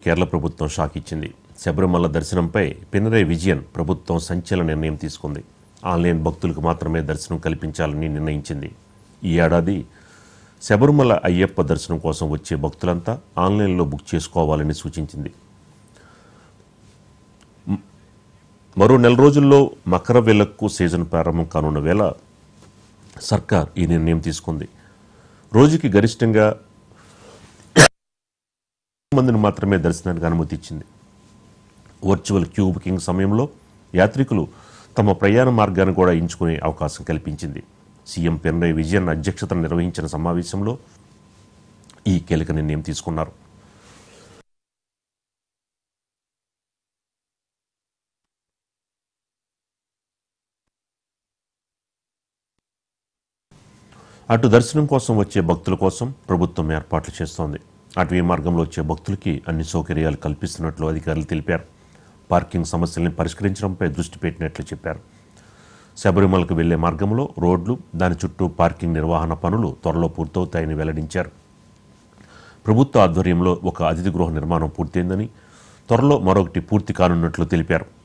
కేరళ ప్రభుత్వం షాక్ ఇచ్చింది శబరిమల దర్శనంపై పినరై విజయన్ ప్రభుత్వం సంచలన నిర్ణయం తీసుకుంది ఆన్లైన్ భక్తులకు మాత్రమే దర్శనం కల్పించాలని నిర్ణయించింది ఈ ఏడాది శబరిమల అయ్యప్ప దర్శనం కోసం వచ్చే భక్తులంతా ఆన్లైన్లో బుక్ చేసుకోవాలని సూచించింది మ్- మరో నెల రోజుల్లో మకర వేలకు సీజన్ ప్రారంభం కానున్న వేళ సర్కార్ ఈ నిర్ణయం తీసుకుంది రోజుకి గరిష్టంగా మందిని మాత్రమే దర్శనానికి అనుమతి ఇచ్చింది వర్చువల్ క్యూ బుకింగ్ సమయంలో యాత్రికులు తమ ప్రయాణ మార్గాన్ని కూడా ఎంచుకునే అవకాశం కల్పించింది సీఎం పినరై విజయన్ అధ్యక్షతన నిర్వహించిన సమావేశంలో ఈ కీలక నిర్ణయం తీసుకున్నారు అటు దర్శనం కోసం వచ్చే భక్తుల కోసం ప్రభుత్వం ఏర్పాట్లు చేస్తోంది అటవీ మార్గంలో వచ్చే భక్తులకి అన్ని సౌకర్యాలు కల్పిస్తున్నట్లు అధికారులు తెలిపారు పార్కింగ్ సమస్యల్ని పరిష్కరించడంపై దృష్టి పెట్టినట్లు చెప్పారు శబరిమలకు వెళ్లే మార్గంలో రోడ్లు దాని చుట్టూ పార్కింగ్ నిర్వహణ పనులు త్వరలో పూర్తవుతాయని వెల్లడించారు ప్రభుత్వ ఆధ్వర్యంలో ఒక అతిథి గృహ నిర్మాణం పూర్తయిందని త్వరలో మరొకటి పూర్తి కానున్నట్లు తెలిపారు